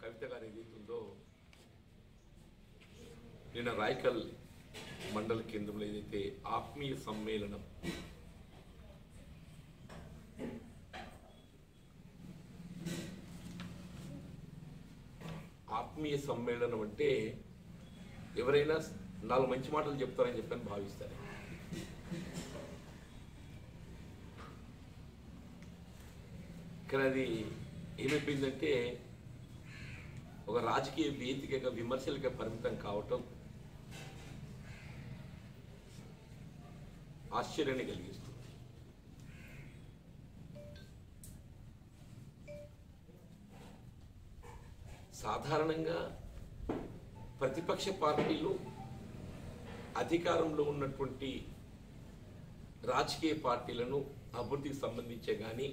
కవిత గారు ఏదైతుందో నిన్న రాయకల్ మండల కేంద్రంలో ఏదైతే ఆత్మీయ సమ్మేళనం ఆత్మీయ సమ్మేళనం అంటే ఎవరైనా నాలుగు మంచి మాటలు చెప్తారని చెప్పని భావిస్తారు కానీ అది ఏమైపోయిందంటే ఒక రాజకీయ వేదికగా విమర్శలుగా పరిమితం కావటం ఆశ్చర్యాన్ని కలిగిస్తుంది సాధారణంగా ప్రతిపక్ష పార్టీలు అధికారంలో ఉన్నటువంటి రాజకీయ పార్టీలను అభివృద్ధికి సంబంధించే కానీ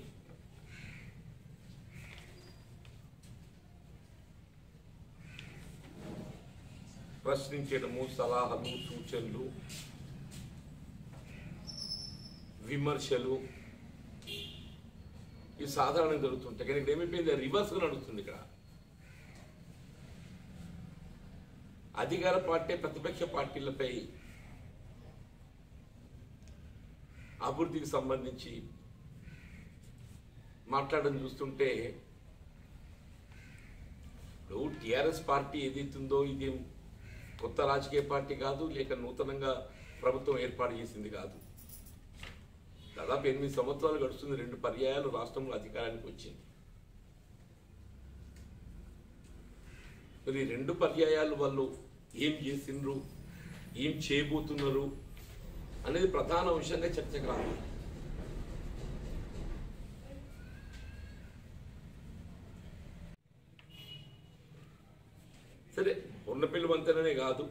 ప్రశ్నించడము సలహాలు సూచనలు విమర్శలు ఇవి సాధారణంగా జరుగుతుంటాయి కానీ ఇక్కడ ఏమైపోయింది రివర్స్గా నడుస్తుంది ఇక్కడ అధికార పార్టీ ప్రతిపక్ష పార్టీలపై అభివృద్ధికి సంబంధించి మాట్లాడడం చూస్తుంటే ఇప్పుడు టిఆర్ఎస్ పార్టీ ఏదైతుందో ఇది కొత్త రాజకీయ పార్టీ కాదు లేక నూతనంగా ప్రభుత్వం ఏర్పాటు చేసింది కాదు దాదాపు ఎనిమిది సంవత్సరాలు గడుస్తుంది రెండు పర్యాయాలు రాష్ట్రంలో అధికారానికి వచ్చింది మరి ఈ రెండు పర్యాయాలు వాళ్ళు ఏం చేసిండ్రు ఏం చేయబోతున్నారు అనేది ప్రధాన అంశంగా చర్చకు రావాలి సరే ఉన్నపల్లి వంతెననే కాదు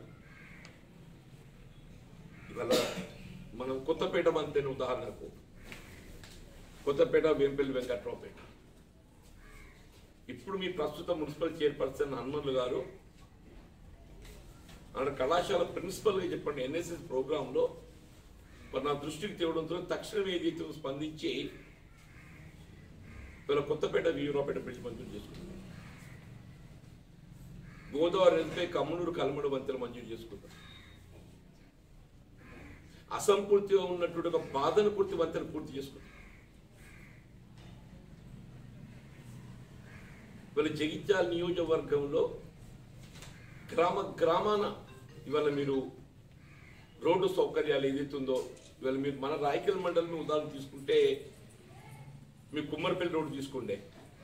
ఇవాళ మనం కొత్తపేట వంతెన ఉదాహరణకు కొత్తపేట వేంపల్లి వెంకట్రావుపేట ఇప్పుడు మీ ప్రస్తుత మున్సిపల్ చైర్పర్సన్ హనుమన్లు గారు ఆడ కళాశాల ప్రిన్సిపల్గా చెప్పండి ఎన్ఎస్ఎస్ ప్రోగ్రాంలో మరి నా దృష్టికి తేవడంతో తక్షణం ఏదైతే స్పందించి వీళ్ళ కొత్తపేట వీరాపేట బ్రిడ్జ్ మంజూరు చేసుకున్నారు గోదావరి నదిపై కమ్మనూరు కలమడు వంతెన మంజూరు చేసుకుంటాం అసంపూర్తిగా ఉన్నటువంటి ఒక బాధను పూర్తి వంతెన పూర్తి చేసుకుంటాం వీళ్ళ జగిత్యాల నియోజకవర్గంలో గ్రామ గ్రామాన ఇవాళ మీరు రోడ్డు సౌకర్యాలు ఏదైతుందో ఇవాళ మీరు మన రాయకల్ మండలం ఉదాహరణ తీసుకుంటే మీ కుమ్మరిపల్లి రోడ్డు తీసుకుంటే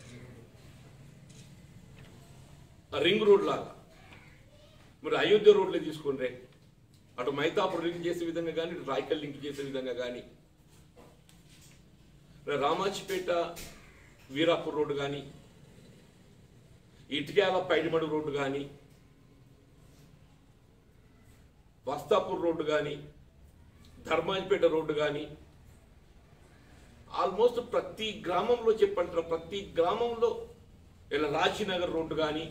ఆ రింగ్ రోడ్ లాగా మీరు అయోధ్య రోడ్లే తీసుకోండి అటు మైతాపురం లింక్ చేసే విధంగా కానీ ఇటు రాయకల్ లింక్ చేసే విధంగా కానీ రామాచిపేట వీరాపూర్ రోడ్డు కానీ ఇటుక్యాల పైడిమడు రోడ్డు కానీ వస్తాపూర్ రోడ్డు కానీ ధర్మాజిపేట రోడ్డు కానీ ఆల్మోస్ట్ ప్రతి గ్రామంలో చెప్పంటారు ప్రతి గ్రామంలో ఇలా రాశీనగర్ రోడ్డు కానీ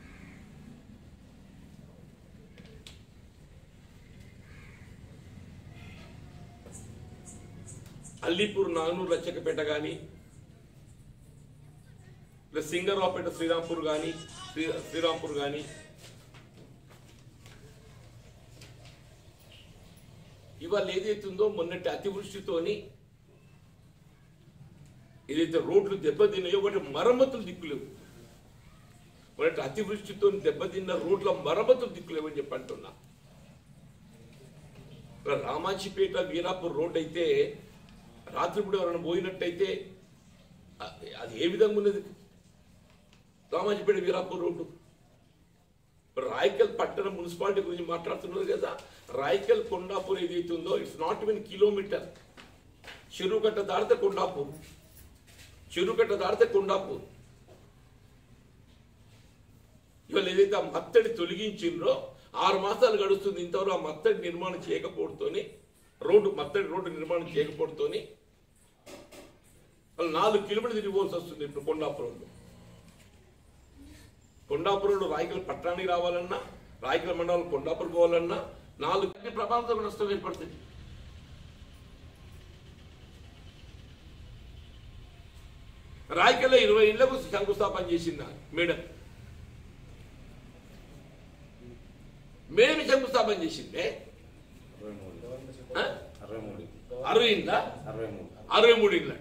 అల్లీపూర్ నాగనూరు లచ్చకపేట కానీ లేదా సింగరావుపేట శ్రీరాంపూర్ కానీ శ్రీ శ్రీరాంపూర్ కానీ ఇవాళ ఏదైతుందో మొన్నటి అతివృష్టితోని ఏదైతే రోడ్లు దెబ్బతిన్నాయో వాటి మరమ్మతులు దిక్కులేవు మొన్నటి అతివృష్టితో దెబ్బతిన్న రోడ్ల మరమ్మతులు దిక్కులేవు అని చెప్పి అంటున్నా ఇక్కడ రామాచిపేట వీరాపూర్ రోడ్ అయితే రాత్రిపూట ఎవరైనా పోయినట్టయితే అ- అది ఏ విధంగా ఉన్నది రామాజిపేట వీరాపూర్ రోడ్డు ఇప్పుడు రాయకల్ పట్టణ మున్సిపాలిటీ గురించి మాట్లాడుతున్నారు కదా రాయకల్ కొండాపూర్ ఏదైతే ఉందో ఇట్స్ నాట్ ఈవెన్ కిలోమీటర్ చెరువుకట్ట దాడితే కొండాపూర్ చెరువుకట్ట దాడితే కొండాపూర్ ఇవాళ ఏదైతే ఆ మత్తడి తొలగించిండ్రో ఆరు మాసాలు గడుస్తుంది ఇంతవరకు ఆ మత్తడి నిర్మాణం చేయకపోవడంతోని రోడ్డు మత్తడి రోడ్డు నిర్మాణం చేయకపోవడంతోని వాళ్ళు నాలుగు కిలోమీటర్లు తిరిగిపోవాల్సి వస్తుంది ఇప్పుడు కొండాపురంలో కొండాపురంలో రాయకల్ పట్టణానికి రావాలన్నా రాయకల్ మండలం కొండాపురం పోవాలన్నా నాలుగు ప్రభావంతో నష్టం ఏర్పడుతుంది రాయకల్లో ఇరవై ఇళ్లకు శంకుస్థాపన చేసింది మేడం మేడమే శంకుస్థాపన చేసిందే అరవై మూడు ఆ? అరవై మూడు అరవై ఇండ్లా అరవై మూడు అరవై మూడు ఇండ్లట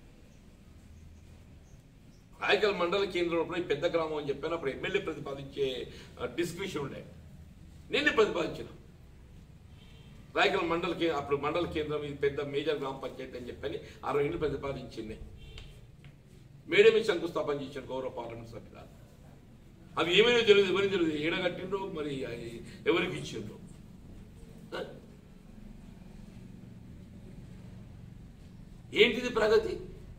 రాయకల్ మండల కేంద్రంలో ఈ పెద్ద గ్రామం అని చెప్పాను అప్పుడు ఎమ్మెల్యే ప్రతిపాదించే డిస్క్రిప్షన్ ఉండే నేనే ప్రతిపాదించిన రాయకల్ మండల కే అప్పుడు మండల కేంద్రం ఇది పెద్ద మేజర్ గ్రామ పంచాయతీ అని చెప్పని అరవై ఇండ్లు ప్రతిపాదించింది మేడమే శంకుస్థాపన చేశాడు గౌరవ పార్లమెంట్ సభ్యులు అవి ఏమైనా తెలియదు ఎవరికి తెలియదు ఏడగట్టిండ్రో మరి అవి ఎవరికి ఇచ్చిండ్రో ఆ? ఏంటిది ప్రగతి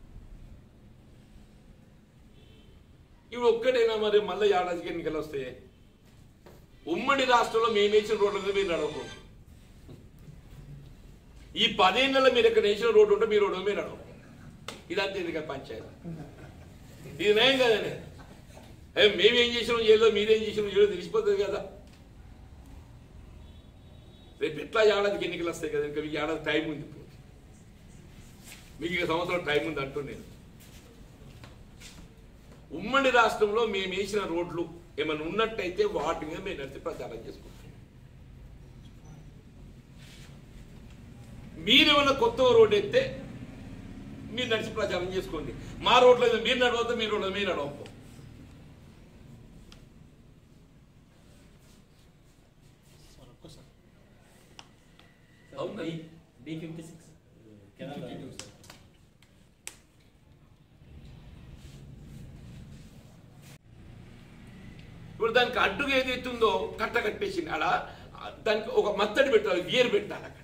ఇవి ఒక్కటైనా మరి మళ్ళీ ఏడాదికి ఎన్నికలు వస్తాయి ఉమ్మడి రాష్ట్రంలో మేము వేసిన రోడ్ల మీద మీరు నడవకూడదు ఈ పదేళ్ళలో మీరు ఎక్కడ వేసిన రోడ్డు ఉంటే మీ రోడ్డు మీద నడవ ఇదంతా ఎన్నికల పంచాయతీ ఇది నయం కదండి ఏ మేమేం చేసినాం ఏదో మీరేం చేసినాం ఏదో తెలిసిపోతుంది కదా రేపు ఎట్లా ఏడాదికి ఎన్నికలు వస్తాయి కదా ఇంకా మీకు ఏడాది టైం ఉంది ఇప్పుడు మీకు ఇక సంవత్సరం టైం ఉంది అంటూ నేను ఉమ్మడి రాష్ట్రంలో మేము వేసిన రోడ్లు ఏమైనా ఉన్నట్టయితే వాటి మీద మేము నడిచి ప్రచారం చేసుకుంటాం మీరేమైనా కొత్త రోడ్ ఎత్తే మీరు నడిచి ప్రచారం చేసుకోండి మా రోడ్లో ఏదో మీరు నడవద్దు మీ రోడ్లో మీరు నడవద్దు సార్ ఒక్కసారి అవునా? డి ఫిఫ్టీ సిక్స్ ఇప్పుడు దానికి అడ్డుగా ఏదైతుందో కట్ట కట్టేసింది ఆడ దానికి ఒక మత్తడి పెట్టాలి గేర్ పెట్టాలి అక్కడ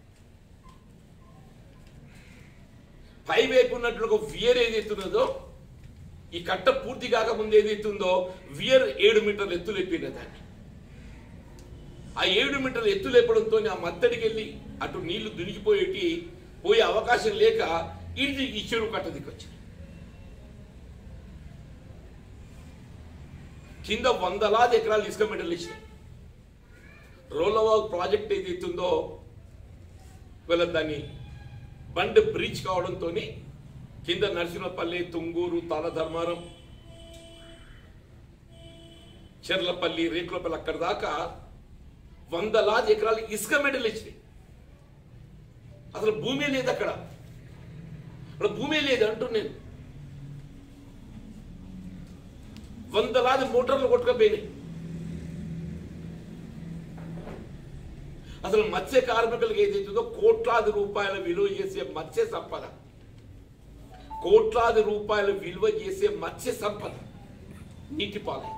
పై వైపు ఉన్నట్లు ఒక వియర్ ఏదైతున్నదో ఈ కట్ట పూర్తి కాకముందు ఏదైతుందో వియర్ ఏడు మీటర్ల ఎత్తు లేపిన దాన్ని ఆ ఏడు మీటర్ల ఎత్తు లేపడంతో ఆ మత్తడికి వెళ్ళి అటు నీళ్లు దునికిపోయేటి పోయే అవకాశం లేక ఇది ఈ చెరువు కట్ట దిక్కొచ్చింది కింద వందలాది ఎకరాలు ఇసుక మెడలు ఇచ్చినాయి రోలవాగ్ ప్రాజెక్ట్ ఏదైతుందో వీళ్ళ దాన్ని బండ్ బ్రిడ్జ్ కావడంతో కింద నరసింహపల్లి తుంగూరు తాళధర్మారం చెర్లపల్లి రేకులపల్లి అక్కడ దాకా వందలాది ఎకరాలు ఇసుక మెడలు ఇచ్చినాయి అసలు భూమి లేదు అక్కడ అక్కడ భూమి లేదు అంటూ నేను వందలాది మోటార్లు కొట్టుకపోయినాయి అసలు మత్స్య కార్మికులకు ఏదైతుందో కోట్లాది రూపాయల విలువ చేసే మత్స్య సంపద కోట్లాది రూపాయల విలువ చేసే మత్స్య సంపద నీటి పాలైంది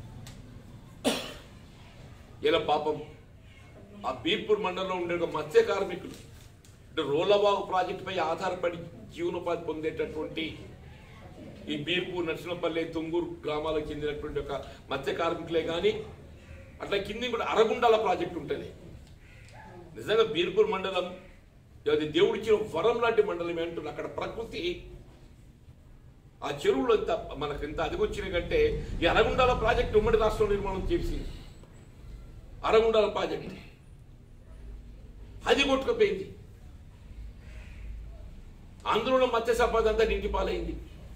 ఇలా పాపం ఆ బీర్పూర్ మండలంలో ఉండే ఒక మత్స్య కార్మికులు అంటే రోలబాగు ప్రాజెక్టుపై ఆధారపడి జీవనోపాధి పొందేటటువంటి ఈ బీర్పూర్ నరసింహపల్లి తుంగూరు గ్రామాలకు చెందినటువంటి ఒక మత్స్య కార్మికులే కానీ అట్లా కింది కూడా అరగుండాల ప్రాజెక్ట్ ఉంటుంది నిజంగా బీర్పూర్ మండలం అది దేవుడిచ్చిన వరం లాంటి మండలం అంటున్నా అక్కడ ప్రకృతి ఆ చెరువులు ఎంత మనకు ఎంత అదిగొచ్చిన కంటే ఈ అరగుండాల ప్రాజెక్ట్ ఉమ్మడి రాష్ట్రం నిర్మాణం చేసి అరగుండాల ప్రాజెక్ట్ అది కొట్టుకుపోయింది అందులో మత్స్య సంపద అంతా నీటి పాలైంది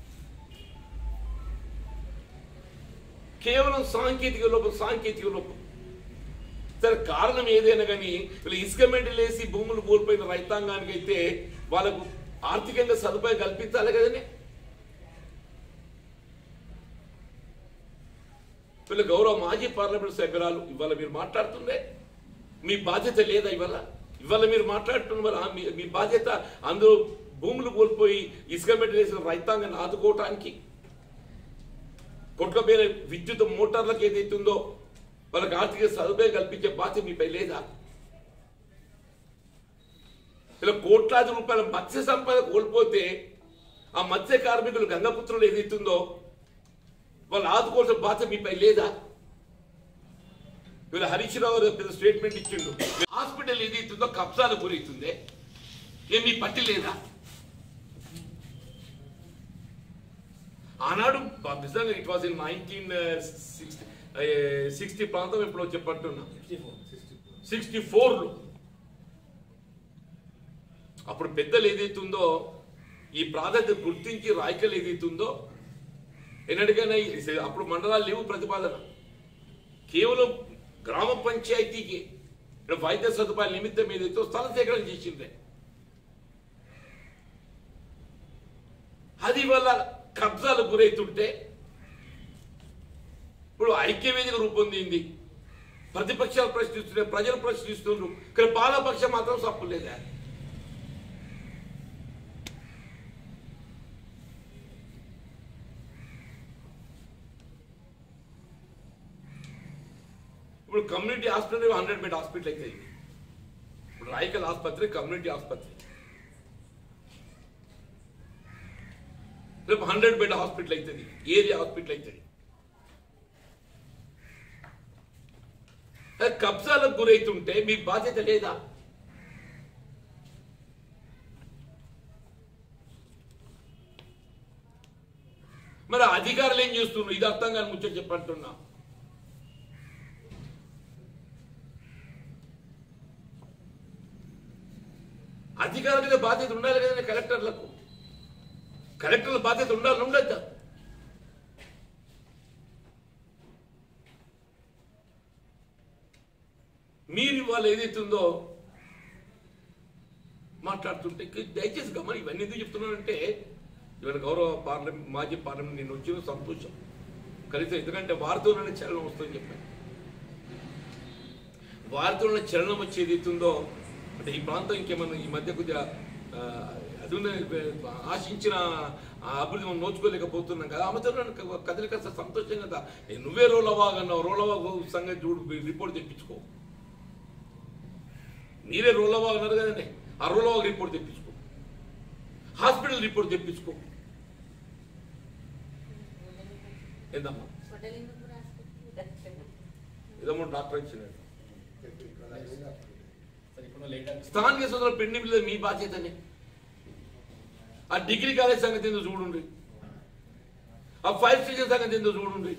కేవలం సాంకేతిక లోపం సాంకేతిక లోపం సరే కారణం ఏదైనా కానీ వీళ్ళు ఇసుక మెంటలు వేసి భూములు కోల్పోయిన రైతాంగానికి అయితే వాళ్ళకు ఆర్థికంగా సదుపాయం కల్పించాలి కదండి వీళ్ళ గౌరవ మాజీ పార్లమెంట్ సభ్యురాలు ఇవాళ మీరు మాట్లాడుతుండే మీ బాధ్యత లేదా ఇవాళ ఇవాళ మీరు మాట్లాడుతున్న మరి ఆ మీ- మీ బాధ్యత అందరూ భూములు కోల్పోయి ఇసుక మెంటలు వేసిన రైతాంగాన్ని ఆదుకోవటానికి కొట్టుకపోయిన విద్యుత్ మోటార్లకు ఏదైతుందో వాళ్ళకి ఆర్థిక సదుపాయం కల్పించే బాధ్యత మీపై లేదా ఇలా కోట్లాది రూపాయల మత్స్య సంపద కోల్పోతే ఆ మత్స్య కార్మికులు గంగపుత్రులు ఏదైతుందో వాళ్ళు ఆదుకోవాల్సిన బాధ్యత మీపై లేదా వీళ్ళు హరీష్ రావు గారు పెద్ద స్టేట్మెంట్ ఇచ్చిండు హాస్పిటల్ ఏదైతుందో కబ్జాలు గురవుతుందే ఏం మీ పట్టి లేదా ఆనాడు బ- నిజంగా it was in nineteen sixty sixty ప్రాంతం ఎప్పుడో చెప్పట్టున్నా సిక్స్టీ ఫోర్లో అప్పుడు పెద్దలు ఏదైతుందో ఈ ప్రాధాన్యత గుర్తించి రాయకలు ఏదైతుందో ఎన్నటికైనా ఈ- అప్పుడు మండలాలు లేవు ప్రతిపాదన కేవలం గ్రామ పంచాయతీకి ఇక్కడ వైద్య సదుపాయాల నిమిత్తం ఏదైతే స్థల సేకరణ చేసిందే అది వల్ల కబ్జాలు గురైతుంటే ఇప్పుడు ఐక్యవేదిక రూపొందింది ప్రతిపక్షాలు ప్రశ్నిస్తున్నాయి ప్రజలు ప్రశ్నిస్తున్నారు కానీ పాలపక్షం మాత్రం సప్పు లేదా ఇప్పుడు community hospital hundred bed hospital అయితే ఇది. ఇప్పుడు రాయకల్ ఆసుపత్రి కమ్యూనిటీ ఆసుపత్రి రేపు హండ్రెడ్ బెడ్ హాస్పిటల్ అవుతుంది ఏరియా హాస్పిటల్ అవుతుంది అది కబ్జాలకు గురైతుంటే మీకు బాధ్యత లేదా మరి అధికారులు ఏం చేస్తున్నారు ఇది అర్థం కాని ముచ్చట చెప్పంటున్నా అధికారుల మీద బాధ్యత ఉండాలి కదండి కలెక్టర్లకు కలెక్టర్ల బాధ్యత ఉండాలి ఉండద్దా మీరు ఇవాళ ఏదైతుందో మాట్లాడుతుంటే కి- దయచేసి గమని ఇవన్నీ ఎందుకు చెప్తున్నానంటే ఇవాళ గౌరవ పార్లమెంట్ మాజీ పార్లమెంట్ నేను వచ్చిన సంతోషం కలిసి ఎందుకంటే వారితోనే చలనం వస్తుందని చెప్పాను వారితోనే చలనం వచ్చేది అవుతుందో అంటే ఈ ప్రాంతం ఇంకేమన్నా ఈ మధ్య కొద్దిగా ఆ, అది ఉన్న ఆశించిన ఆ అభివృద్ధి మనం నోచుకోలేకపోతున్నాం కదా ఆమెతో కదలిక సంతోషం కదా ఏ, నువ్వే రోలవాగ్ అన్నావు రోలవాగ్ సంగతి చూడు రిపోర్ట్ తెప్పించుకో మీరే రోలవాగ్ అన్నారు కదండి ఆ రోలవాగ్ రిపోర్ట్ తెప్పించుకో హాస్పిటల్ రిపోర్ట్ తెప్పించుకో ఏందమ్మా ఇదమ్మా డాక్టర్ ఇచ్చినాడు సరే ఇప్పుడు లేటెస్ట్ స్థానిక సోదరుల పెండింగ్ మీద మీ బాధ్యతనే ఆ డిగ్రీ కాలేజ్ సంగతి ఎందుకు చూడండి ఆ ఫైర్ స్టేషన్ సంగతి ఎందుకు చూడండి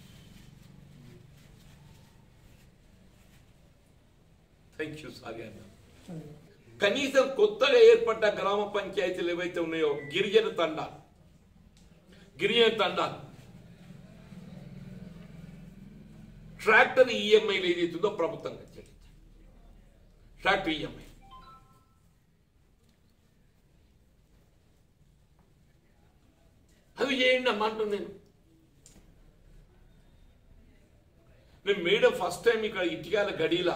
థ్యాంక్ యూ సారీ అన్న కనీసం కొత్తగా ఏర్పడ్డ గ్రామ పంచాయతీలు ఏవైతే ఉన్నాయో గిరిజన తండా గిరిజన తండా ట్రాక్టర్ ఈఎంఐలు ఏదైతుందో ప్రభుత్వం చెల్లించాలి ట్రాక్టర్ ఈఎంఐ అవి చేయండి అమ్మా అంటున్నాను నేను నేను మేడం ఫస్ట్ టైం ఇక్కడ ఇటుకాల గడిలా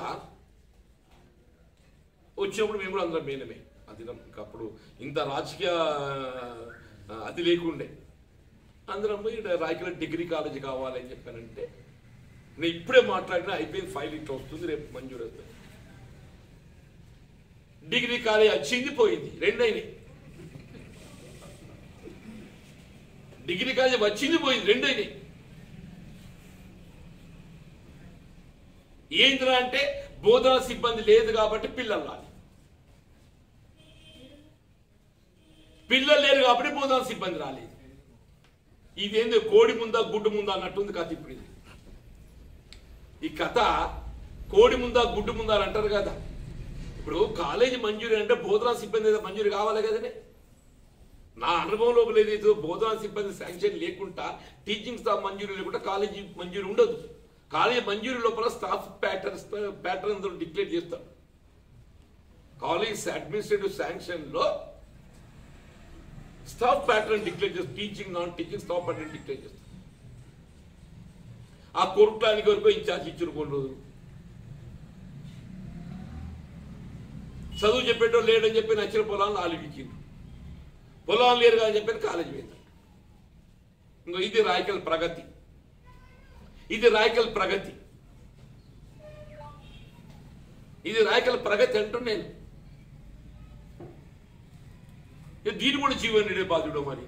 వచ్చినప్పుడు మేము కూడా అందరం మేనమే అది నాకు అప్పుడు ఇంత రాజకీయ ఆ, అది లేకుండే అందరం పోయి ఈడ రాయకల డిగ్రీ కాలేజ్ కావాలని చెప్పానంటే నేను ఇప్పుడే మాట్లాడినా అయిపోయింది ఫైల్ ఇట్లా వస్తుంది రేపు మంజూరు అవుతుంది డిగ్రీ కాలేజ్ వచ్చింది పోయింది రెండైనాయి డిగ్రీ కాలేజ్ వచ్చింది పోయింది రెండైనాయి ఏంద్రా అంటే బోధన సిబ్బంది లేదు కాబట్టి పిల్లలు రాలి పిల్లలు లేరు కాబట్టి బోధన సిబ్బంది రాలేదు ఇదేంది కోడి ముందా గుడ్డు ముందా అన్నట్టుంది కథ ఇప్పుడు ఇది ఈ కథ కోడి ముందా గుడ్డు ముందా అని అంటారు కదా ఇప్పుడు కాలేజీ మంజూరి అంటే బోధనా సిబ్బంది ఏదో మంజూరు కావాలి కదండి నా అనుభవంలో ఏదైతే బోధనా సిబ్బంది శాంక్షన్ లేకుండా టీచింగ్ స్టాఫ్ మంజూరు లేకుండా కాలేజీ మంజూరు ఉండదు కాలేజీ మంజూరు లోపల స్టాఫ్ ప్యాటర్న్స్ ప్యాటర్న్ డిక్లేర్ చేస్తారు కాలేజ్ అడ్మినిస్ట్రేటివ్ శాంక్షన్ లో స్టాఫ్ ప్యాటర్న్ డిక్లేర్ చేస్తారు teaching non teaching staff pattern declare చేస్తారు ఆ కొరటానికి వరకు ఇన్ఛార్జ్ ఇచ్చిన కొన్ని రోజులు చదువు చెప్పేటో లేడని చెప్పి నచ్చిన పొలాలను ఆలిపించిండు పొలాలు లేరు అని చెప్పి కాలేజీ పోయింది ఇంకో ఇది రాయకల్ ప్రగతి ఇది రాయకల్ ప్రగతి ఇది రాయకల్ ప్రగతి అంటూ నేను ఇక దీని కూడా జీవన్ రెడ్డి బాధ్యుడు మరి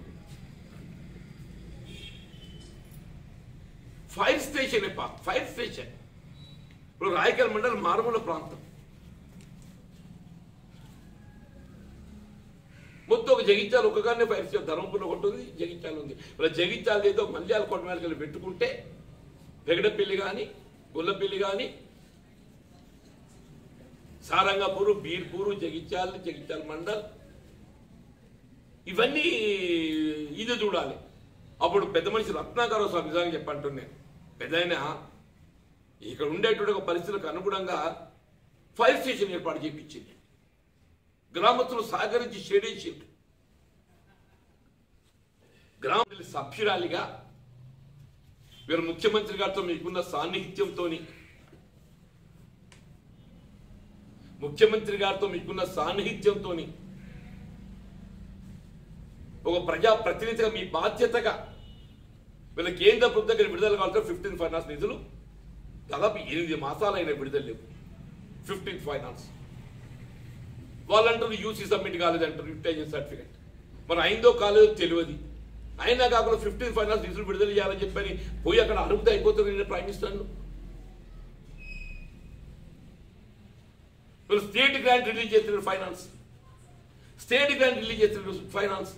ఫైర్ స్టేషన్ ఏ పా ఫైర్ స్టేషన్ ఇప్పుడు రాయకల్ మండలం మారుమూల ప్రాంతం మొత్తం ఒక జగిత్యాల ఒకగానే ఫైర్ స్టేషన్ ధర్మపురం ఒకటి ఉంది జగిత్యాల ఉంది ఇలా జగిత్యాల ఏదో మల్యాల కొండమేలకలు పెట్టుకుంటే పెగడపల్లి కానీ గుల్లపల్లి కానీ సారంగపూరు బీర్పూరు జగిత్యాల జగిత్యాల మండల్ ఇవన్నీ ఇది చూడాలి అప్పుడు పెద్ద మనిషి రత్నాకర స్వామి నిజంగా చెప్పంటున్నాను పెద్ద ఆయన ఇక్కడ ఉండేటువంటి ఒక పరిస్థితులకు అనుగుణంగా ఫైర్ స్టేషన్ ఏర్పాటు చేయించింది గ్రామస్తులు సహకరించి షేడేసింది గ్రామ సభ్యురాలిగా వీరు ముఖ్యమంత్రి గారితో మీకున్న సాన్నిహిత్యంతోని ముఖ్యమంత్రి గారితో మీకున్న సాన్నిహిత్యంతోని ఒక ప్రజా ప్రతినిధిగా మీ బాధ్యతగా వీళ్ళ కేంద్ర ప్రభుత్వం దగ్గర విడుదల కావాల్సిన ఫిఫ్టీన్ ఫైనాన్స్ నిధులు దాదాపు ఎనిమిది మాసాలైన విడుదల లేవు ఫిఫ్టీన్ ఫైనాన్స్ వాళ్ళంటారు యూసీ సబ్మిట్ కాలేదంటారు రిటైజన్ సర్టిఫికెట్ మరి అయిందో కాలేదో తెలియదు అయినా కాకుండా ఫిఫ్టీన్ ఫైనాన్స్ నిధులు విడుదల చేయాలని చెప్పని పోయి అక్కడ అడుగుతే అయిపోతుంది నేను ప్రైమ్ మినిస్టర్ను వీళ్ళు స్టేట్ గ్రాంట్ రిలీజ్ చేస్తున్నారు ఫైనాన్స్ స్టేట్ గ్రాంట్ రిలీజ్ చేస్తున్నారు ఫైనాన్స్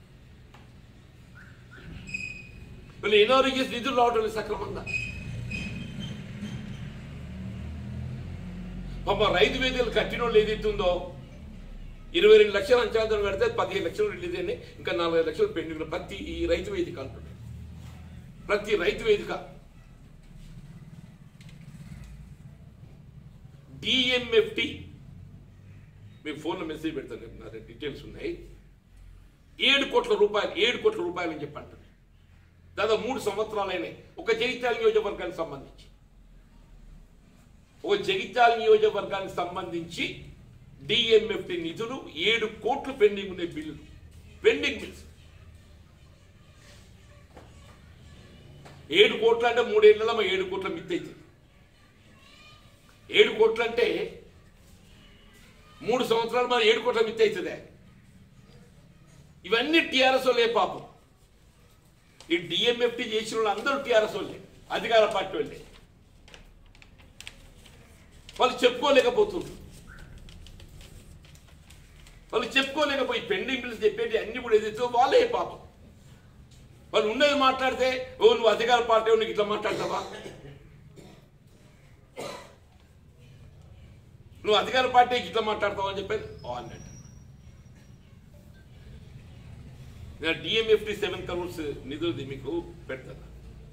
వీళ్ళు ఎన్నో రిలీజ్ నిధులు రావడం లేదు సక్రమంగా పాప రైతు వేదికలు కట్టిన వాళ్ళు ఏదైతే ఉందో ఇరవై రెండు లక్షలు అంచనా పెడితే పదిహేను లక్షలు రిలీజ్ అయినాయి ఇంకా నలభై లక్షలు పెండింగ్ ప్రతి ఈ రైతు వేదిక అంటున్నాయి ప్రతి రైతు వేదిక డిఎంఎఫ్టి మీకు ఫోన్లో మెసేజ్ పెడతాను నా దగ్గర డీటెయిల్స్ ఉన్నాయి ఏడు కోట్ల రూపాయలు ఏడు కోట్ల రూపాయలు అని చెప్పి అంటున్నాయి దాదాపు మూడు సంవత్సరాలైనాయి ఒక జగిత్యాల నియోజకవర్గానికి సంబంధించి ఒక జగిత్యాల నియోజకవర్గానికి సంబంధించి డిఎంఎఫ్టి నిధులు ఏడు కోట్లు పెండింగ్ ఉన్నాయి బిల్లులు పెండింగ్ బిల్స్ ఏడు కోట్లు అంటే మూడేళ్లలో మా ఏడు కోట్ల మిత్ అవుతుంది ఏడు కోట్లు అంటే మూడు సంవత్సరాలు మన ఏడు కోట్ల మిత్ అవుతుందే ఇవన్నీ టీఆర్ఎస్ వాళ్ళే పాపం ఈ డిఎంఎఫ్టి చేసిన వాళ్ళు అందరూ టీఆర్ఎస్ వాళ్ళే అధికార పార్టీ వాళ్ళే వాళ్ళు చెప్పుకోలేకపోతున్నారు వాళ్ళు చెప్పుకోలేకపోయి పెండింగ్ బిల్స్ చెప్పేది అన్ని కూడా ఏదైతే వాళ్ళే పాపం వాళ్ళు ఉన్నది మాట్లాడితే ఓ నువ్వు అధికార పార్టీ నీకు ఇట్లా మాట్లాడతావా నువ్వు అధికార పార్టీకి ఇట్లా మాట్లాడతావు అని చెప్పాను ఓ అన్నట్టు నేను డిఎంఎఫ్టీ సెవెన్ కరోడ్స్ నిధులు మీకు పెడతాను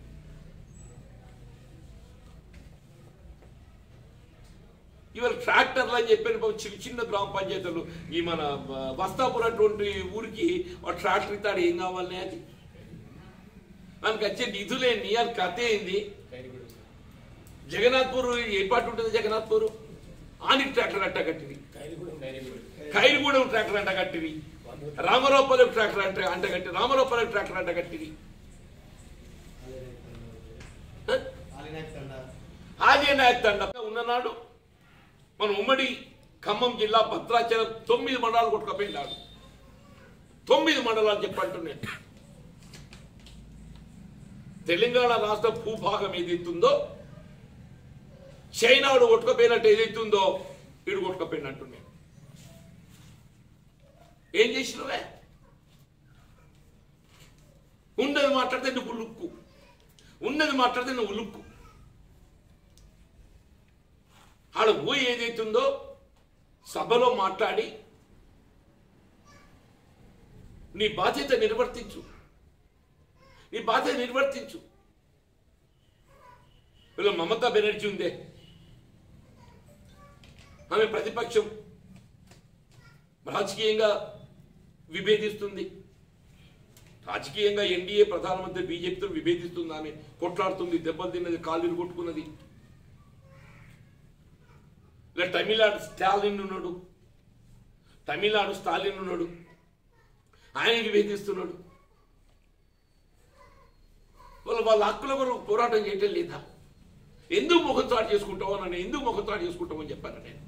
ఇవాళ ట్రాక్టర్లు అని చెప్పాను పాపం చిన్న చిన్న గ్రామ పంచాయతీలు ఈ మన బ- వస్తాపురం అటువంటి ఊరికి ఒక ట్రాక్టర్ ఇస్తాడు ఏం కావాలనే అది మనకి వచ్చే నిధులేంది అది కథ ఏంది జగన్నాథ్పూర్ ఏ పాటు ఉంటుంది జగన్నాథ్పూర్ ఆనికి ట్రాక్టర్ అట్ట కట్టింది ఖైరుగూడెం ట్రాక్టర్ అంట కట్టింది రామరావుపల్లి ట్రాక్టర్ అంట అంట కట్టి రామరావుపల్లి ట్రాక్టర్ అంట కట్టింది ఆది నాయక్ తండ ఉన్ననాడు మన ఉమ్మడి ఖమ్మం జిల్లా భద్రాచలం తొమ్మిది మండలాలు కొట్టుకపోయినాడు తొమ్మిది మండలాలు చెప్పంటున్నాను తెలంగాణ రాష్ట్ర భూభాగం ఏదైతుందో చైనాడు కొట్టుకపోయినట్టు ఏదైతుందో వీడు కొట్టుకపోయినట్టు నేను ఏం చేసినవే ఉన్నది మాట్లాడితే నువ్వు లుక్కు ఉన్నది మాట్లాడితే నువ్వు లుక్కు ఆడ పోయి ఏదైతుందో సభలో మాట్లాడి నీ బాధ్యత నిర్వర్తించు నీ బాధ్యత నిర్వర్తించు వీళ్ళు మమతా బెనర్జీ ఉందే ఆమె ప్రతిపక్షం రాజకీయంగా విభేదిస్తుంది రాజకీయంగా ఎన్డీఏ ప్రధానమంత్రి బీజేపీతో విభేదిస్తుంది ఆమె కొట్లాడుతుంది దెబ్బలు తిన్నది కాళ్ళు కొట్టుకున్నది ఇలా తమిళనాడు స్టాలిన్ ఉన్నాడు తమిళనాడు స్టాలిన్ ఉన్నాడు ఆయన విభేదిస్తున్నాడు వాళ్ళు వాళ్ళ హక్కుల కొరకు పోరాటం చేయటం లేదా ఎందుకు ముఖచాటు చేసుకుంటావో నన్ను ఎందుకు ముఖచాటు చేసుకుంటామని చెప్పాను నేను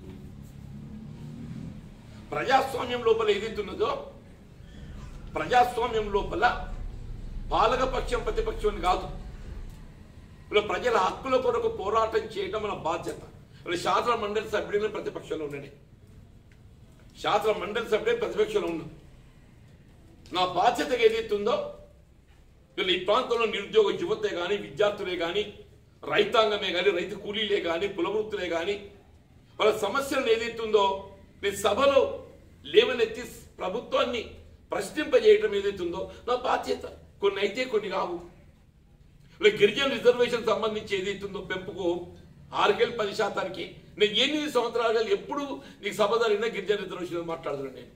ప్రజాస్వామ్యం లోపల ఏదైతున్నదో ప్రజాస్వామ్యం లోపల పాలకపక్షం ప్రతిపక్షం అని కాదు ఇలా ప్రజల హక్కుల కొరకు పోరాటం చేయడం మన బాధ్యత ఇలా శాసన మండలి సభ్యుడిని ప్రతిపక్షంలో ఉన్నాడు శాసన మండలి సభ్యుడే ప్రతిపక్షంలో ఉన్నాం నా బాధ్యతగా ఏదైతుందో వీళ్ళు ఈ ప్రాంతంలో నిరుద్యోగ యువతే కానీ విద్యార్థులే కానీ రైతాంగమే కానీ రైతు కూలీలే కానీ కులవృత్తులే కానీ వాళ్ళ సమస్యలను ఏదైతుందో నేను సభలో లేవనెత్తి ప్రభుత్వాన్ని ప్రశ్నింపజేయటం ఏదైతుందో నా బాధ్యత కొన్ని అయితే కొన్ని కావు ఇలా గిరిజన రిజర్వేషన్ సంబంధించి ఏదైతుందో పెంపుకు ఆరుకెళ్ళి పది శాతానికి నేను ఎనిమిది సంవత్సరాలు ఎప్పుడు నీకు సభ జరిగినా గిరిజన రిజర్వేషన్ మాట్లాడుతున్నాను నేను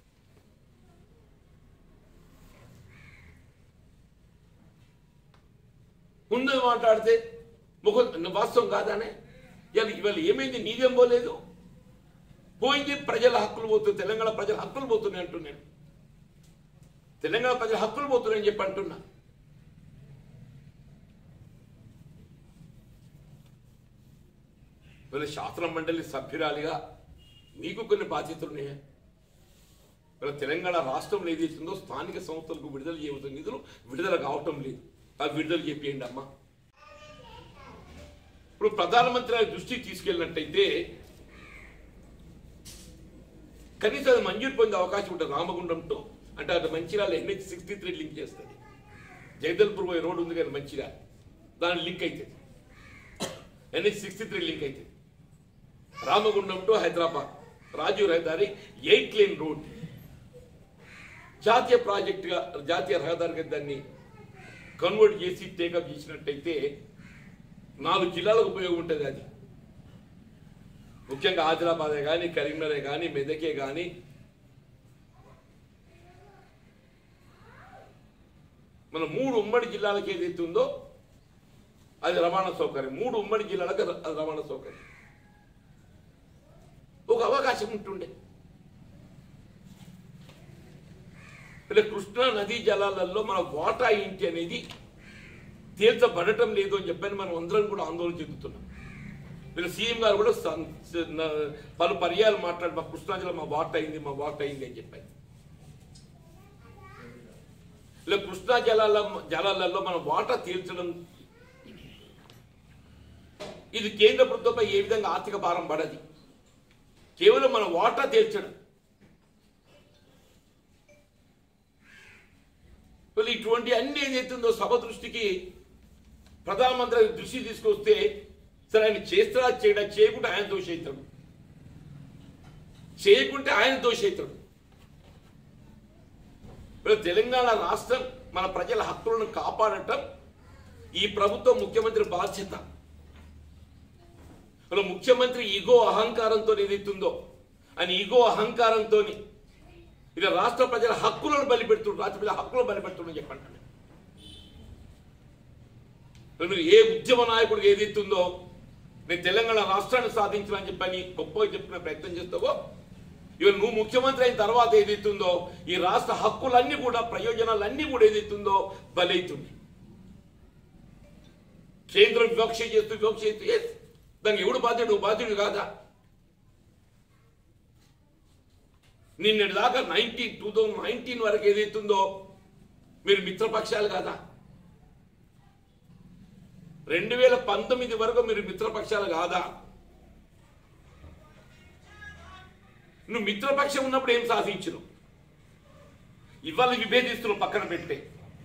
ముందు మాట్లాడితే ముఖ వాస్తవం కాదానే ఇవాళ ఇవాళ ఏమైంది నీదేం పోలేదు పోయింది ప్రజల హక్కులు పోతుంది తెలంగాణ ప్రజల హక్కులు పోతున్నాయి అంటున్నాను తెలంగాణ ప్రజల హక్కులు పోతున్నాయని చెప్పి అంటున్నా వీళ్ళ శాసన మండలి సభ్యురాలిగా మీకు కొన్ని బాధ్యతలు ఉన్నాయా వీళ్ళ తెలంగాణ రాష్ట్రంలో ఏది ఇస్తుందో స్థానిక సంస్థలకు విడుదల చేయవలసిన నిధులు విడుదల కావటం లేదు అవి విడుదల చెప్పేయండి అమ్మా ఇప్పుడు ప్రధానమంత్రి గారి దృష్టికి తీసుకెళ్ళినట్టయితే కనీసం అది మంజూరు పొందే అవకాశం ఉంటుంది రామగుండం టు అంటే అది Mancherial NH sixty three link చేస్తుంది జగదల్పూర్ పోయే రోడ్ ఉంది కదా మంచిర్యాల దాని లింక్ అవుతుంది ఎన్హెచ్ సిక్స్టీ త్రీ లింక్ అవుతుంది రామగుండం టు హైదరాబాద్ రాజీవ్ రహదారి ఎయిట్ లేన్ రోడ్ జాతీయ ప్రాజెక్టుగా జాతీయ రహదారిగా దాన్ని కన్వర్ట్ చేసి టేకప్ చేసినట్టయితే నాలుగు జిల్లాలకు ఉపయోగం ఉంటుంది అది ముఖ్యంగా ఆదిలాబాదే కానీ కరీంనగరే కానీ మెదకే కానీ మన మూడు ఉమ్మడి జిల్లాలకు ఏదైతే ఉందో అది రవాణా సౌకర్యం మూడు ఉమ్మడి జిల్లాలకు ర- అది రవాణా సౌకర్యం ఒక అవకాశం ఉంటుండే ఇలా కృష్ణా నదీ జలాలలో మన వాటా ఏంటి అనేది తేల్చబడటం లేదు అని చెప్పని మనం అందరం కూడా ఆందోళన చెందుతున్నాం వీళ్ళ సీఎం గారు కూడా సన్- స- న- పలు పర్యాలు మాట్లాడి మా కృష్ణా జిల్లా మా వాటా అయింది మా వాటా అయింది అని చెప్పారు ఇలా కృష్ణా జలాల జలాలలో మన వాటా తీర్చడం ఇది కేంద్ర ప్రభుత్వంపై ఏ విధంగా ఆర్థిక భారం పడది కేవలం మన వాటా తీర్చడం మరి ఇటువంటి అన్ని ఏదైతుందో సభ దృష్టికి ప్రధానమంత్రి దృష్టి తీసుకొస్తే సరే ఆయన చేస్తాడా చేయడా చేయకుంటే ఆయన దోషవుతాడు చేయకుంటే ఆయన దోషవుతాడు ఇప్పుడు తెలంగాణ రాష్ట్రం మన ప్రజల హక్కులను కాపాడటం ఈ ప్రభుత్వం ముఖ్యమంత్రి బాధ్యత ఇప్పుడు ముఖ్యమంత్రి ఈగో అహంకారంతో ఏదైతుందో ఆయన ఈగో అహంకారంతో ఇక రాష్ట్ర ప్రజల హక్కులను బలిపెడుతుండ్రు రాష్ట్ర ప్రజల హక్కులను బలిపెడుతుండని చెప్పండి మీరు ఏ ఉద్యమ నాయకుడు ఏదైతుందో నేను తెలంగాణ రాష్ట్రాన్ని సాధించాలని చెప్పని గొప్పగా చెప్పిన ప్రయత్నం చేస్తావో ఇవాళ నువ్వు ముఖ్యమంత్రి అయిన తర్వాత ఏదైతుందో ఈ రాష్ట్ర హక్కులన్నీ కూడా ప్రయోజనాలన్నీ కూడా ఏదైతుందో బలైతుంది కేంద్రం వివక్ష చేస్తూ వివక్ష చేస్తూ yes, దానికి ఎవడు బాధ్యుడు నువ్వు బాధ్యుడు కాదా నిన్నటి దాకా నైన్టీన్ టూ థౌజండ్ నైన్టీన్ వరకు ఏదైతుందో మీరు మిత్రపక్షాలు కాదా రెండు వేల పంతొమ్మిది వరకు మీరు మిత్రపక్షాలు కాదా నువ్వు మిత్రపక్షం ఉన్నప్పుడు ఏం సాధించను ఇవాళ విభేదిస్తున్నావు పక్కన పెట్టే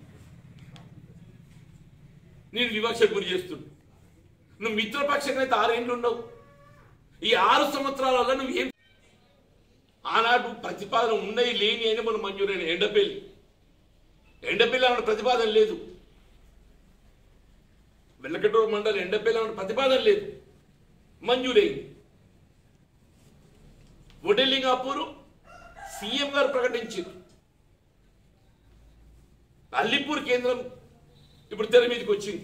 నేను వివక్ష గురి చేస్తున్నా నువ్వు మిత్రపక్షం అయితే ఆరేళ్ళు ఉన్నావు ఈ ఆరు సంవత్సరాలలో నువ్వు ఏం ఆనాడు ప్రతిపాదన ఉన్నాయి లేని అని మనం మంజూరైన ఎండపల్లి ఎండపల్లి అన్న ప్రతిపాదన లేదు వెల్లకటూరు మండలి ఎండపల్లి అన్న ప్రతిపాదన లేదు మంజూరైంది వడలింగాపూర్ సీఎం గారు ప్రకటించారు అల్లిపూర్ కేంద్రం ఇప్పుడు తెర మీదకి వచ్చింది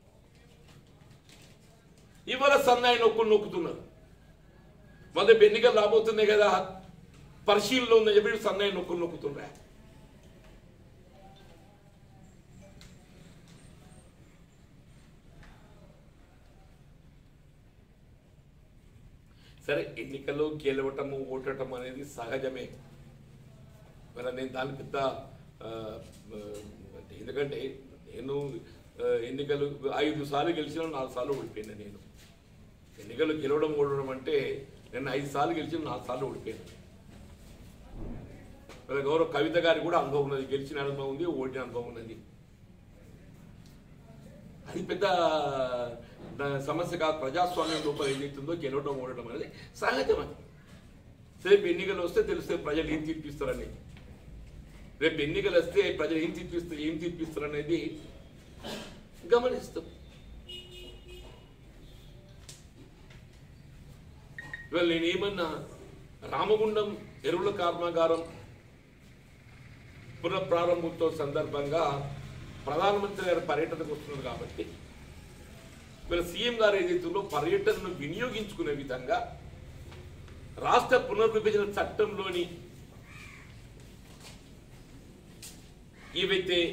ఇవాళ సన్నాయి నొక్కులు నొక్కుతున్నారు మొదటి ఎన్నికలు రాబోతున్నాయి కదా పరిశీలనలో ఉందని చెప్పి సన్నాయి నొక్కులు నొక్కుతున్నా సరే ఎన్నికల్లో గెలవటము ఓటటం అనేది సహజమే మరి నేను దాని పెద్ద ఆ, ఆ, ఎందుకంటే నేను ఆ, ఎన్నికలు ఐదు సార్లు గెలిచిన నాలుగు సార్లు ఓడిపోయినా నేను ఎన్నికలు గెలవడం ఓడడం అంటే నేను ఐదు సార్లు గెలిచిన నాలుగు సార్లు ఓడిపోయాను మరి గౌరవ కవిత గారికి కూడా అనుభవం ఉన్నది గెలిచిన అనుభవం ఉంది ఓడిన అనుభవం ఉన్నది అది పెద్ద ద- సమస్య కాదు ప్రజాస్వామ్యం లోపల ఏదైతుందో గెలవడం ఓడడం అనేది సహజం అది రేపు ఎన్నికలు వస్తే తెలిస్తే ప్రజలు ఏం తీర్పిస్తారని రేపు ఎన్నికలు వస్తే ప్రజలు ఏం తీర్పిస్తారు ఏం తీర్పిస్తారు అనేది గమనిస్తాం ఇవాళ నేనేమన్నా రామగుండం ఎరువుల కర్మాగారం పునఃప్రారంభోత్సవ సందర్భంగా ప్రధానమంత్రి గారి పర్యటనకు వస్తున్నారు కాబట్టి వీళ్ళ సీఎం గారు ఏదైతుందో పర్యటనను వినియోగించుకునే విధంగా రాష్ట్ర పునర్విభజన చట్టంలోని ఏవైతే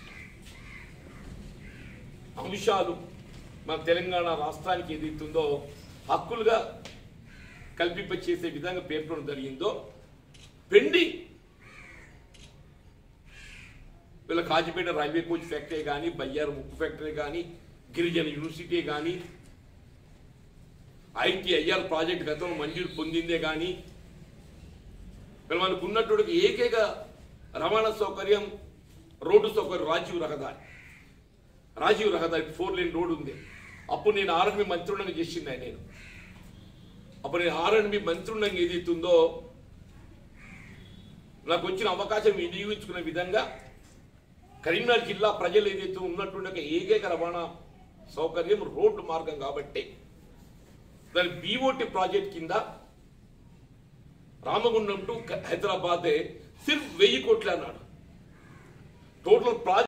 అంశాలు మన తెలంగాణ రాష్ట్రానికి ఏదైతుందో హక్కులుగా కల్పింప చేసే విధంగా పేర్కొనడం జరిగిందో పెండింగ్ వీళ్ళ కాజీపేట రైల్వే కోచ్ ఫ్యాక్టరీ కానీ బయ్యారు ముక్కు ఫ్యాక్టరీ కానీ గిరిజన యూనివర్సిటీ కానీ ఐటీఐఆర్ ప్రాజెక్ట్ గతంలో మంజూరు పొందిందే కానీ వీళ్ళు మనకు ఉన్నటువంటి ఏకైక రవాణా సౌకర్యం రోడ్డు సౌకర్యం రాజీవ్ రహదారి రాజీవ్ రహదారి ఫోర్ లేన్ రోడ్ ఉంది అప్పుడు నేను ఆర్ఎన్బి మంత్రుండంగా చేసింది నేను అప్పుడు నేను ఆర్ఎన్బి మంత్రుండంగా ఏదైతుందో నాకు వచ్చిన అవకాశం వినియోగించుకునే విధంగా కరీంనగర్ జిల్లా ప్రజలు ఏదైతే ఉన్నటువంటి ఒక ఏకైక రవాణా సౌకర్యం రోడ్డు మార్గం కాబట్టి దాని బీఓటి ప్రాజెక్ట్ కింద రామగుండం టు హైదరాబాద్ సిర్ఫ్ వెయ్యి కోట్లు అన్నాడు టోటల్ ప్రాజెక్ట్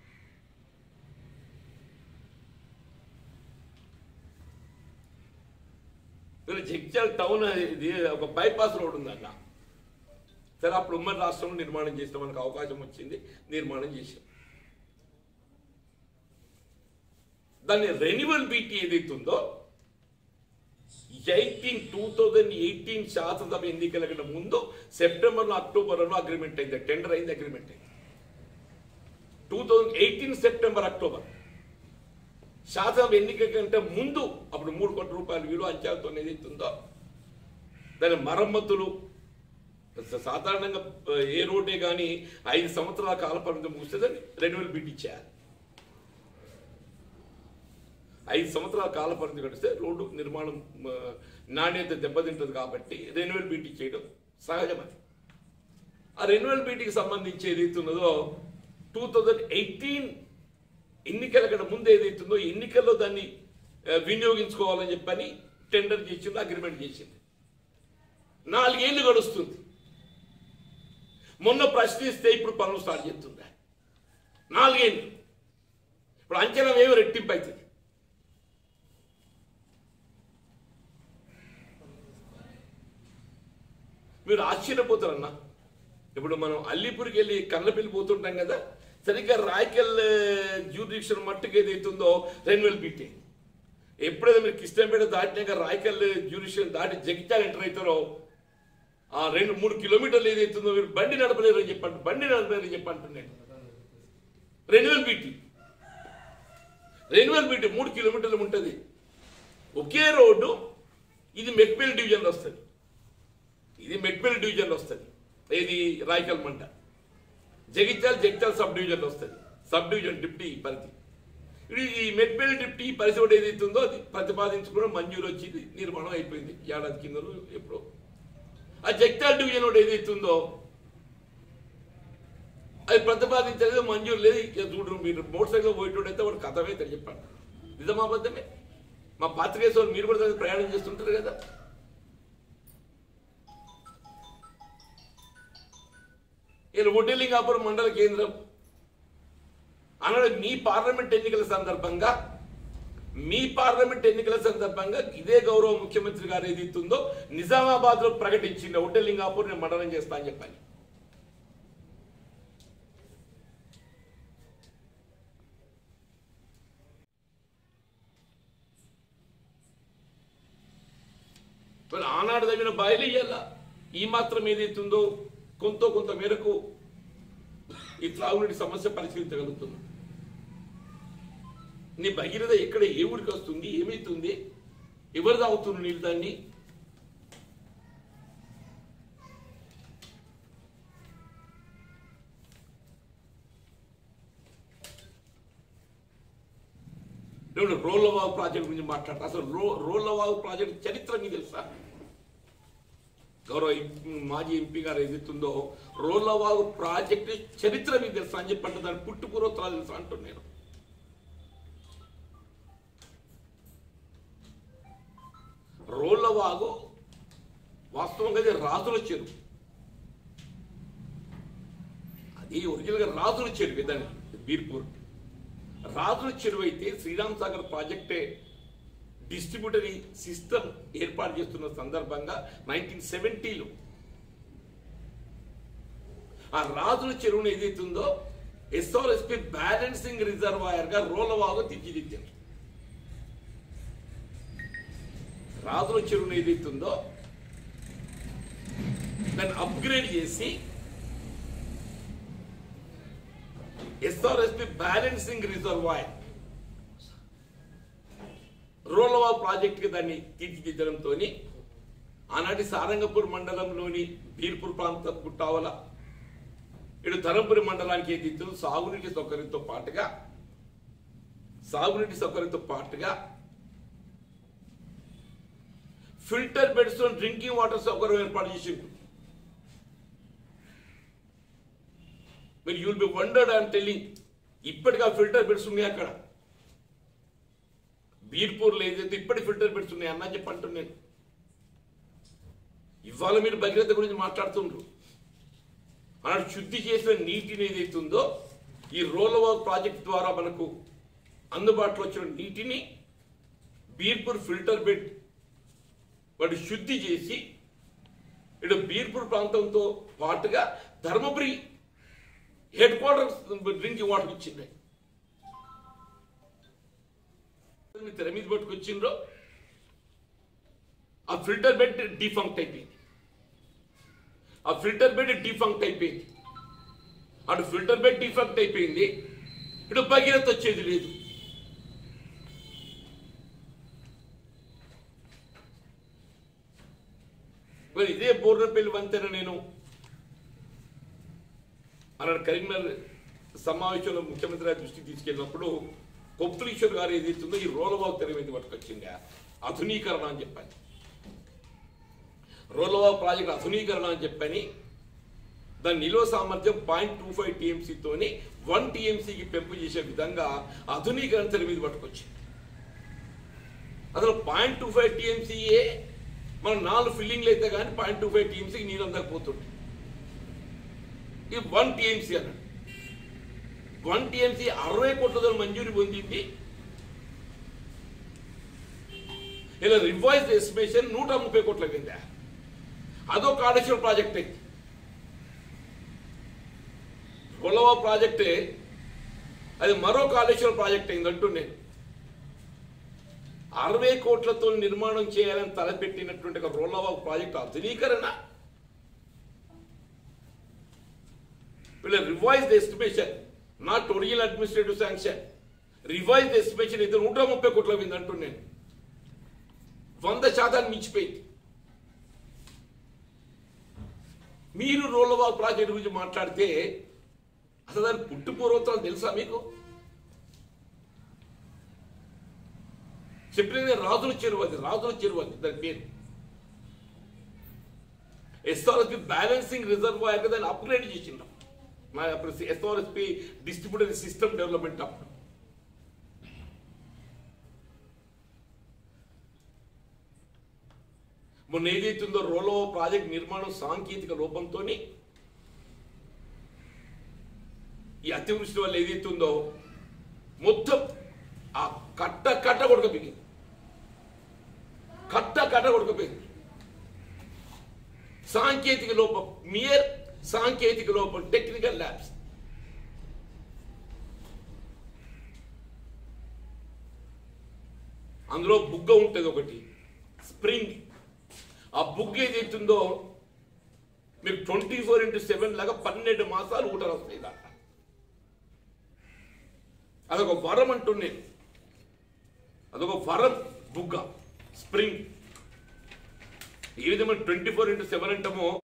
వీళ్ళ జగిత్యాల టౌన్ ఇది ఒక బైపాస్ రోడ్ ఉందన్న సరే అప్పుడు ఉమ్మడి రాష్ట్రంలో నిర్మాణం చేసిన మనకు అవకాశం వచ్చింది నిర్మాణం చేసాం దాన్ని రెన్యువల్ బీటీ ఏదైతే ఉందో ఎయిటీన్ టూ థౌజండ్ ఎయిటీన్ శాసనసభ ఎన్నికల కంటే ముందు సెప్టెంబర్లో అక్టోబర్లో అగ్రిమెంట్ అయింది టెండర్ అయింది అగ్రిమెంట్ అయింది two thousand eighteen September October శాసనసభ ఎన్నిక కంటే ముందు అప్పుడు మూడు కోట్ల రూపాయల విలువ అంచనాతో ఏదైతే ఉందో దాని మరమ్మతులు స- సాధారణంగా ఆ, ఏ రోడ్డే కానీ ఐదు సంవత్సరాల కాల పరిమితి ముగిస్తుందని రెన్యువల్ బిడ్ ఇచ్చేయాలి ఐదు సంవత్సరాల కాల పరిమితి గడిస్తే రోడ్డు నిర్మాణం ఆ, నాణ్యత దెబ్బతింటుంది కాబట్టి రెన్యువల్ బీటీ చేయడం సహజమని ఆ రెన్యువల్ బీటీకి సంబంధించి ఏదైతే ఉన్నదో టూ థౌజండ్ ఎయిటీన్ ఎన్నికల కన్నా ముందు ఏదైతుందో ఎన్నికల్లో దాన్ని ఆ, వినియోగించుకోవాలని చెప్పని టెండర్ చేసింది అగ్రిమెంట్ చేసింది నాలుగేళ్లు గడుస్తుంది మొన్న ప్రశ్నిస్తే ఇప్పుడు పనులు స్టార్ట్ చేస్తుందా నాలుగేళ్ళు ఇప్పుడు అంచనా ఏమి రెట్టింపు అవుతుంది మీరు ఆశ్చర్యపోతారన్న ఇప్పుడు మనం అల్లిపురికి వెళ్ళి కన్నపల్లి పోతుంటాం కదా సరిగ్గా రాయకల్ జ్యూరిడిక్షన్ మట్టుకు ఏదైతుందో రెన్యువల్ బీటీ ఎప్పుడైతే మీరు కృష్ణంపేట దాటినాక రాయకల్ జ్యూరిడిక్షన్ దాటి జగిత్యాల ఎంటర్ అవుతారో ఆ రెండు మూడు కిలోమీటర్లు ఏదైతుందో మీరు బండి నడపలేరు అని చెప్పండి బండి నడపలేరు అని చెప్పంటున్నాను రెన్యువల్ బీటీ రెన్యువల్ బీటీ మూడు కిలోమీటర్లు ఉంటుంది ఒకే రోడ్డు ఇది మెట్పల్లి డివిజన్లో వస్తుంది ఇది మెట్పల్లి డివిజన్లో వస్తుంది ఇది రాయకల్ మంట జగిత్యాల జగిత్యాల సబ్ డివిజన్లో వస్తుంది సబ్ డివిజన్ డిప్టీ పరిధి ఇది ఈ మెట్పల్లి డిప్టీ పరిధి కూడా ఏదైతే ఉందో అది ప్రతిపాదించుకోవడం మంజూరు వచ్చింది నిర్మాణం అయిపోయింది ఏడాది కింద ఎప్పుడో ఆ జగిత్యాల డివిజన్ కూడా ఏదైతే ఉందో అది ప్రతిపాదించలేదు మంజూరు లేదు ఇక చూడరు మీరు మోటార్ సైకిల్ పోయేటోడైతే వాడు కథమే తెలియ చెప్పండి నిజమా అబద్ధమే మా పాత్రికేశ్వరు మీరు కూడా దానికి ప్రయాణం చేస్తుంటారు కదా ఇలా ఒడ్డెలింగాపురం మండల కేంద్రం అన్నాడు మీ పార్లమెంట్ ఎన్నికల సందర్భంగా మీ పార్లమెంట్ ఎన్నికల సందర్భంగా ఇదే గౌరవ ముఖ్యమంత్రి గారు ఏది ఇస్తుందో నిజామాబాద్ లో ప్రకటించింది ఒడ్డెలింగాపూర్ నేను మండలం చేస్తా అని చెప్పాను మరి ఆనాడు తగిన బయలు ఇయ్యాల ఈ మాత్రం ఏదైతుందో కొంత కొంత మేరకు ఈ త్రాగునీటి సమస్య పరిశీలించగలుగుతుంది నీ భగీరథ ఎక్కడ ఏ ఊరికి వస్తుంది ఏమైతుంది ఎవరు తాగుతున్నారు నీళ్ళు దాన్ని నేను రోల్లవాగు ప్రాజెక్ట్ గురించి మాట్లాడతా అసలు రో రోల్లవాగు ప్రాజెక్ట్ చరిత్ర మీకు తెలుసా గౌరవ ఎంపీ- మాజీ ఎంపీ గారు ఏదైతుందో రోల్లవాగు ప్రాజెక్ట్ చరిత్ర మీకు తెలుసా అని చెప్పంటే దాని పుట్టుపూర్వత్రాలు తెలుసా అంటున్నాను నేను రోళ్ళవాగు వాస్తవంగా అది రాజుల చెరువు అది ఒరిజినల్గా రాజుల చెరువు దాని బీర్పూర్ రాజుల చెరువు అయితే శ్రీరామ్ సాగర్ ప్రాజెక్టే డిస్ట్రిబ్యూటరీ సిస్టమ్ ఏర్పాటు చేస్తున్న సందర్భంగా నైన్టీన్ సెవెంటీలో ఆ రాజుల చెరువును ఏదైతుందో ఎస్ఆర్ఎస్పి బ్యాలెన్సింగ్ రిజర్వాయర్ గా రోలవాగా తీర్చిదిద్దారు రాజుల చెరువును ఏదైతుందో దాన్ని అప్గ్రేడ్ చేసి ఎస్ఆర్ఎస్పి బ్యాలెన్సింగ్ రిజర్వాయర్ రోలవా ప్రాజెక్టుకి దాన్ని తీర్చిదిద్దడంతో ఆనాటి సారంగపూర్ మండలంలోని బీర్పూర్ ప్రాంతం గుట్టావల ఇటు ధరంపురి మండలానికి ఏదైతే సాగునీటి సౌకర్యంతో పాటుగా సాగునీటి సౌకర్యంతో పాటుగా ఫిల్టర్ బెడ్స్ డ్రింకింగ్ వాటర్ సౌకర్యం ఏర్పాటు చేసిండు మీరు you'll be wondered and telling ఇప్పటిగా ఫిల్టర్ బెడ్స్ ఉన్నాయి అక్కడ బీర్పూర్లో ఏదైతే ఇప్పటి ఫిల్టర్ బెడ్స్ ఉన్నాయి అన్న చెప్పంటున్నాను నేను ఇవాళ మీరు భగీరథ గురించి మాట్లాడుతుండ్రు ఆనాడు శుద్ధి చేసిన నీటిని ఏదైతే ఉందో ఈ రోలవా ప్రాజెక్ట్ ద్వారా మనకు అందుబాటులో వచ్చిన నీటిని బీర్పూర్ ఫిల్టర్ బెడ్ వాటి శుద్ధి చేసి ఇటు బీర్పూర్ ప్రాంతంతో పాటుగా Dharmapuri headquarters drinking water ఇచ్చింది మీ తెర మీద పట్టుకొచ్చిండ్రో ఆ ఫిల్టర్ బెడ్ డిఫంక్ట్ అయిపోయింది ఆ ఫిల్టర్ బెడ్ డిఫంక్ట్ అయిపోయింది అటు ఫిల్టర్ బెడ్ డిఫంక్ట్ అయిపోయింది ఇటు భగీరథ వచ్చేది లేదు మరి ఇదే బోర్నపల్లి వంతెన నేను అన్నాడు కరీంనగర్ సమావేశంలో ముఖ్యమంత్రి గారి దృష్టికి తీసుకెళ్ళినప్పుడు కొప్పులీశ్వర్ గారు ఏదైతుందో ఈ రోలవాగు తెర మీద పట్టుకొచ్చిందా ఆధునీకరణ అని చెప్పాను రోలవాగు ప్రాజెక్ట్ ఆధునీకరణ అని చెప్పని దాని నిల్వ సామర్థ్యం పాయింట్ టూ ఫైవ్ టీఎంసీతోని వన్ టీఎంసీకి పెంపు చేసే విధంగా ఆధునీకరణ తెర మీద పట్టుకొచ్చింది అసలు పాయింట్ టూ ఫైవ్ టీఎంసీయే మనం నాలుగు ఫిల్లింగ్లు అయితే కానీ పాయింట్ టూ ఫైవ్ టీఎంసీకి నీళ్ళు అందకపోతుండే ఇది వన్ టీఎంసీ అన్నాడు వన్ టీఎంసీ అరవై కోట్లతో మంజూరు పొందింది ఇలా రివైజ్ ఎస్టిమేషన్ నూట ముప్పై కోట్ల కింద అదో కాళేశ్వర ప్రాజెక్ట్ అయింది కొలవా ప్రాజెక్టే అది మరో కాళేశ్వర ప్రాజెక్ట్ అయింది అంటూ నేను అరవై కోట్లతో నిర్మాణం చేయాలని తలపెట్టినటువంటి ఒక రోలవా ప్రాజెక్ట్ ఆధునీకరణ వీళ్ళ revised estimation not original administrative sanction revised estimation అయితే నూట ముప్పై కోట్ల మీద అంటూ నేను వంద శాతాన్ని మించిపోయింది మీరు రోలవా ప్రాజెక్ట్ గురించి మాట్లాడితే అసలు దాని పుట్టు పూర్వోత్తరాలు తెలుసా మీకు చెప్పిన రాజుల చెరువు అది రాజుల చెరువు అది దాని పేరు ఎస్ఆర్ఎస్పి బ్యాలెన్సింగ్ రిజర్వాయర్ దాన్ని అప్గ్రేడ్ చేసిండ్రు మా అప్పుడు ఎస్ఆర్ఎస్పి డిస్ట్రిబ్యూటరీ సిస్టమ్ డెవలప్మెంట్ అప్పుడు మొన్న ఏదైతుందో రోలో ప్రాజెక్ట్ నిర్మాణం సాంకేతిక లోపంతో ఈ అతివృష్టి వల్ల ఏదైతుందో మొత్తం ఆ కట్ట కట్ట కొడకపోయింది కట్ట కట్ట కొడకపోయింది సాంకేతిక లోపం మియర్ సాంకేతిక లోపం టెక్నికల్ ల్యాబ్స్ అందులో బుగ్గ ఉంటుంది ఒకటి స్ప్రింగ్ ఆ బుగ్గ ఏదైతుందో మీకు ట్వంటీ ఫోర్ ఇంటూ సెవెన్ లాగా పన్నెండు మాసాలు ఊటలు వస్తాయి దాంట్లో అదొక వరం అంటున్నాను అదొక వరం బుగ్గ స్ప్రింగ్ ఏ విధమైన ట్వంటీ ఫోర్ ఇంటూ సెవెన్ అంటామో